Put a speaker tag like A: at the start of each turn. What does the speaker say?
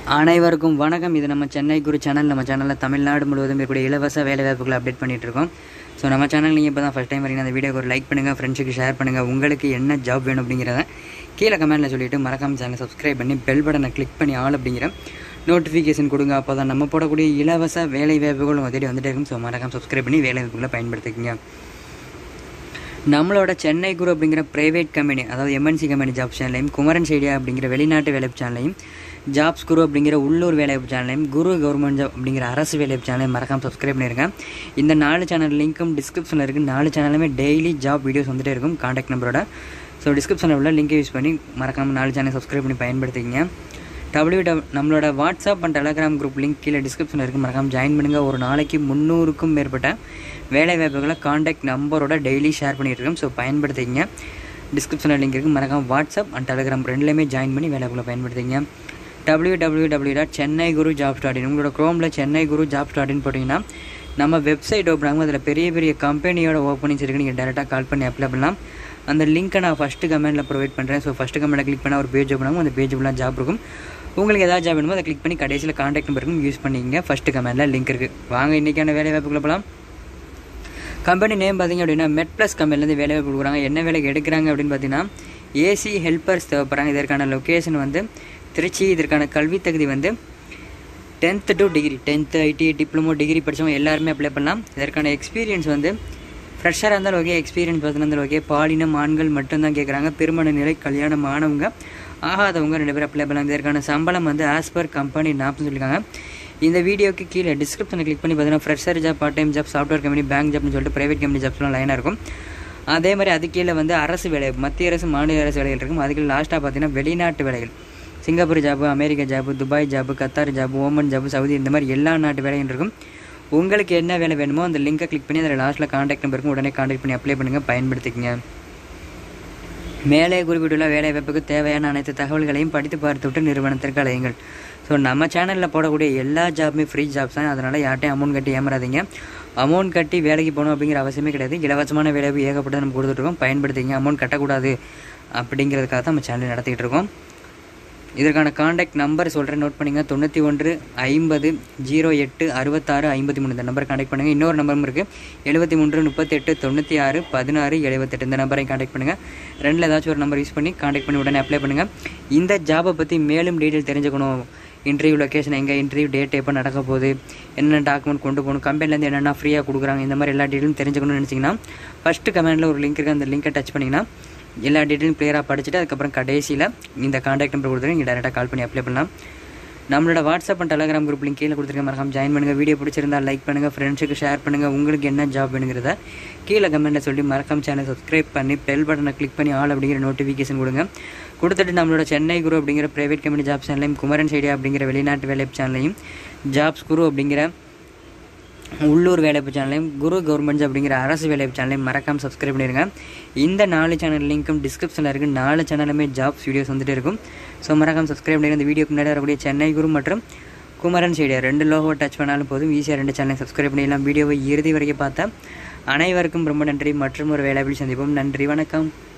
A: அனைவருக்கும் வணக்கம் இது நம்ம சென்னை குரு சேனல் நம்ம சேனலில் தமிழ்நாடு முழுவதும் இருக்கக்கூடிய இலவச வேலை வாய்ப்புகளை அப்டேட் பண்ணிட்டு இருக்கோம் ஸோ நம்ம சேனல் நீங்கள் இப்போ தான் ஃபஸ்ட் டைம் வரீங்க அந்த வீடியோக்கு ஒரு லைக் பண்ணுங்கள் ஃப்ரெண்ட்ஸுக்கு ஷேர் பண்ணுங்கள் உங்களுக்கு என்ன ஜாப் வேணும் அப்படிங்கிறத கீழே கமெண்ட்டில் சொல்லிவிட்டு மறக்காம சேனலை சப்ஸ்கிரைப் பண்ணி பெல் பட்டனை கிளிக் பண்ணி ஆல் அப்படிங்கிற நோட்டிஃபிகேஷன் கொடுங்க அப்போ தான் நம்ம போடக்கூடிய இலவச வேலை வாய்ப்புகள் உங்கள் தேடி வந்துட்டே இருக்கும் ஸோ மறக்காம சப்ஸ்கிரைப் பண்ணி வேலை வாய்ப்புகளை பயன்படுத்திக்கங்க நம்மளோட சென்னை குரு அப்படிங்கிற ப்ரைவேட் கம்பெனி அதாவது எம்என்சி கம்பெனி ஜாப் சேனலையும் குமரன் சைடியா அப்படிங்கிற வெளிநாட்டு வேலைவாய்ப்பு சேனலையும் ஜாப்ஸ் குரு அப்படிங்கிற உள்ளூர் வேலைவாய்ப்பு சேனலையும் குரு கவர்மெண்ட் ஜாப் அப்படிங்கிற அரசு வேலைவாய்ப்பு சேனலையும் மறக்காம சப்ஸ்கிரைப் பண்ணிருங்க இந்த நாலு சேனல் லிங்க்கும் டிஸ்கிரிப்ஷனில் இருக்குது நாலு சேனலுமே டெய்லி ஜாப் வீடியோஸ் வந்துட்டே இருக்கும் காண்டாக்ட் நம்பரோட ஸோ டிஸ்கிரிப்ஷனில் உள்ள லிங்கை யூஸ் பண்ணி மறக்காமல் நாலு சேனல் சப்ஸ்கிரைப் பண்ணி பயன்படுத்திக்கங்க டபிள்யூ டப் நம்மளோட WhatsApp and Telegram group link கீழே டிஸ்கிரிப்ஷனில் இருக்குது மறக்காம ஜாயின் பண்ணுங்கள் ஒரு நாளைக்கு முந்நூறுக்கும் மேற்பட்ட வேலை வாய்ப்புகளை காண்டாக்ட் நம்பரோட டெய்லி ஷேர் பண்ணிட்டு இருக்கோம் ஸோ பயன்படுத்திங்க டிஸ்கிரிப்ஷனில் லிங்க் இருக்குது மறக்காம வாட்ஸ்அப் அண்ட் டெலகிராம் ரெண்டுலேயுமே ஜாயின் பண்ணி வேலைக்குள்ளே பயன்படுத்திங்க W W W dot Chennai Guru job start உங்களோட க்ரோமில் சென்னை குரு ஜாப் ஸ்டார்ட்னு போட்டிங்கன்னா நம்ம வெப்சைட் ஓப்பன் ஆகும் அதில் பெரிய பெரிய கம்பெனியோட ஓப்பனிங்ஸ் இருக்குது நீங்கள் டேரெக்டாக கால் பண்ணி அப்ளை பண்ணலாம் அந்த லிங்க்கை நான் ஃபஸ்ட்டு கமெண்ட்டில் ப்ரொவைட் பண்ணுறேன் ஸோ ஃபஸ்ட்டு கமெண்ட்டில் கிளிக் பண்ணால் ஒரு பேஜ் ஓப்பன் ஆகும் அந்த பேஜ் ஃபுல்லாக ஜாப் இருக்கும் உங்களுக்கு ஏதாவது ஜாப் வேணுமோ அதை கிளிக் பண்ணி கடைசியில் காண்டாக்ட் நம்பர் இருக்கும் யூஸ் பண்ணிங்க ஃபஸ்ட்டு கமெண்ட்டில் லிங்க் இருக்குது வாங்க இன்றைக்கான வேலை வாய்ப்புகளை போகலாம் கம்பெனி நேம் பார்த்தீங்க அப்படின்னா மெட் ப்ளஸ் கம்பெனிலேருந்து வேலை வாய்ப்பு கொடுக்குறாங்க என்ன வேலைக்கு எடுக்கிறாங்க அப்படின்னு பார்த்தீங்கன்னா ஏசி ஹெல்ப்பர்ஸ் தேவைப்படுறாங்க இதற்கான லொக்கேஷன் வந்து திருச்சி இதற்கான கல்வி தகுதி வந்து tenth to degree tenth IT diploma degree படித்தவங்க எல்லாருமே அப்ளை பண்ணலாம் இதற்கான எக்ஸ்பீரியன்ஸ் வந்து ஃப்ரெஷராக இருந்தாலும் ஓகே எக்ஸ்பீரியன்ஸ் பார்த்தீங்கன்னா ஓகே பாலினம் ஆண்கள் மட்டும்தான் கேட்குறாங்க திருமண நிலை கல்யாணம் ஆனவங்க ஆகாதவங்க ரெண்டு பேரும் அப்ளை பண்ணலாம் இதற்கான சம்பளம் வந்து ஆஸ் பர் கம்பெனி நாப்னு சொல்லியிருக்காங்க இந்த வீடியோக்கு கீழே டிஸ்கிரிப்ஷனை கிளிக் பண்ணி பார்த்தீங்கன்னா fresher job part time job software company bank ஜாப்னு சொல்லிட்டு ப்ரைவேட் கம்பெனி ஜாப்ஸ்லாம் லைனாக இருக்கும் அதே மாதிரி அது கீழே வந்து அரசு வேலை மத்திய அரசு மாநில அரசு வேலைகள் இருக்கும் அதுக்கு லாஸ்ட்டாக பார்த்தீங்கன்னா வெளிநாட்டு வேலைகள் Singapore job America job Dubai job Qatar job Oman job Saudi இந்த மாதிரி எல்லா நாட்டு வேலையும் இருக்கும் உங்களுக்கு என்ன வேலை வேணுமோ அந்த லிங்கை கிளிக் பண்ணி அதில் லாஸ்ட்டில் காண்டாக்ட் நம்பருக்கு உடனே காண்டாக்ட் பண்ணி அப்ளை பண்ணுங்கள் பயன்படுத்திக்கங்க மேலே குறிப்பிட்டுள்ள வேலை வாய்ப்புக்கு தேவையான அனைத்து தகவல்களையும் படித்து பார்த்துவிட்டு நிறுவனத்திற்கு அலையுங்கள் ஸோ நம்ம சேனலில் போடக்கூடிய எல்லா ஜாப்புமே ஃப்ரீ ஜாப்ஸ் தான் அதனால் யார்ட்டையும் அமௌண்ட் கட்டி ஏமாறாதீங்க அமௌண்ட் கட்டி வேலைக்கு போகணும் அப்படிங்கிற அவசியமே கிடையாது இலவசமான வேலை ஏகப்பட்டது நம்ம கொடுத்துட்ருக்கோம் பயன்படுத்திங்க அமௌண்ட் கட்டக்கூடாது அப்படிங்கிறதுக்காக தான் நம்ம சேனல் நடத்திக்கிட்டு இருக்கோம் இதற்கான காண்டாக்ட் நம்பர் சொல்கிறேன் நோட் பண்ணிங்க தொண்ணூற்றி ஒன்று ஐம்பது ஜீரோ எட்டு அறுபத்தாறு ஐம்பத்தி மூணு இந்த நம்பர் காண்டாக்ட் பண்ணுங்கள் இன்னொரு நம்பரும் இருக்குது எழுபத்தி மூன்று முப்பத்தெட்டு தொண்ணூற்றி ஆறு பதினாறு எழுபத்தெட்டு இந்த நம்பரை காண்டாக்ட் பண்ணுங்கள் ரெண்டில் ஏதாச்சும் ஒரு நம்பர் யூஸ் பண்ணி காண்டாக்ட் பண்ணி உடனே அப்ளை பண்ணுங்கள் இந்த ஜாபை பற்றி மேலும் டீட்டெயில் தெரிஞ்சுக்கணும் இன்டர்வியூ லொக்கேஷன் எங்கே இன்டர்வியூ டேட் எப்போ நடக்க போகுது என்னென்ன டாக்குமெண்ட் கொண்டு போகணும் கம்பெனிலேருந்து என்னென்ன ஃப்ரீயாக கொடுக்குறாங்க இந்த மாதிரி எல்லா டீட்டெயிலும் தெரிஞ்சுக்கணும்னு நினச்சிங்கன்னா ஃபஸ்ட்டு கமெண்ட்டில் ஒரு லிங்க் இருக்குது அந்த லிங்கை டச் பண்ணிங்கன்னா எல்லா டீட்டெயிலும் கிளியராக படிச்சுட்டு அதுக்கப்புறம் கடைசியில் இந்த காண்டாக்ட் நம்பர் கொடுத்துட்டு நீங்கள் டேரெக்டாக கால் பண்ணி அப்ளை பண்ணலாம் நம்மளோட WhatsApp and Telegram group link கீழே கொடுத்துருக்க மறக்காம ஜாயின் பண்ணுங்கள் வீடியோ பிடிச்சிருந்தா லைக் பண்ணுங்கள் ஃப்ரெண்ட்ஸுக்கு ஷேர் பண்ணுங்கள் உங்களுக்கு என்ன ஜாப் வேணுங்கிறத கீழே கமெண்ட்டில் சொல்லி மறக்காம சேனல் சப்ஸ்கிரைப் பண்ணி பெல் பட்டனை கிளிக் பண்ணி ஆல் அப்படிங்கிற நோட்டிஃபிகேஷன் கொடுங்க கொடுத்துட்டு நம்மளோட சென்னை குரு அப்படிங்கிற ப்ரைவேட் கம்பெனி ஜாப் சேனலையும் குமரன் சைடியா அப்படிங்கிற வெளிநாட்டு வேலை சேனலையும் ஜாப்ஸ் குரு அப்படிங்கிற உள்ளூர் வேலைப்பு சேனலையும் குரு கவர்மெண்ட்ஸ் அப்படிங்கிற அரசு வேலைப்பு சேனலையும் மறக்காமல் சப்ஸ்கிரைப் பண்ணிடுங்க இந்த நாலு சேனல் லிங்க்கும் டிஸ்கிரிப்ஷனில் இருக்குது நாலு சேனலுமே ஜாப்ஸ் வீடியோஸ் வந்துட்டு இருக்கும் ஸோ மறக்காமல் சப்ஸ்கிரைப் பண்ணிடுங்க இந்த வீடியோக்கு முன்னாடி வரக்கூடிய சென்னை குரு மற்றும் குமரன் சைடியா ரெண்டு லோகோ டச் பண்ணாலும் போதும் ஈஸியாக ரெண்டு சேனலை சப்ஸ்கிரைப் பண்ணிடலாம் வீடியோவை இறுதி வரைக்கும் பார்த்தா அனைவருக்கும் ரொம்ப நன்றி மற்றும் ஒரு வேலைப்பில் சந்திப்போம் நன்றி வணக்கம்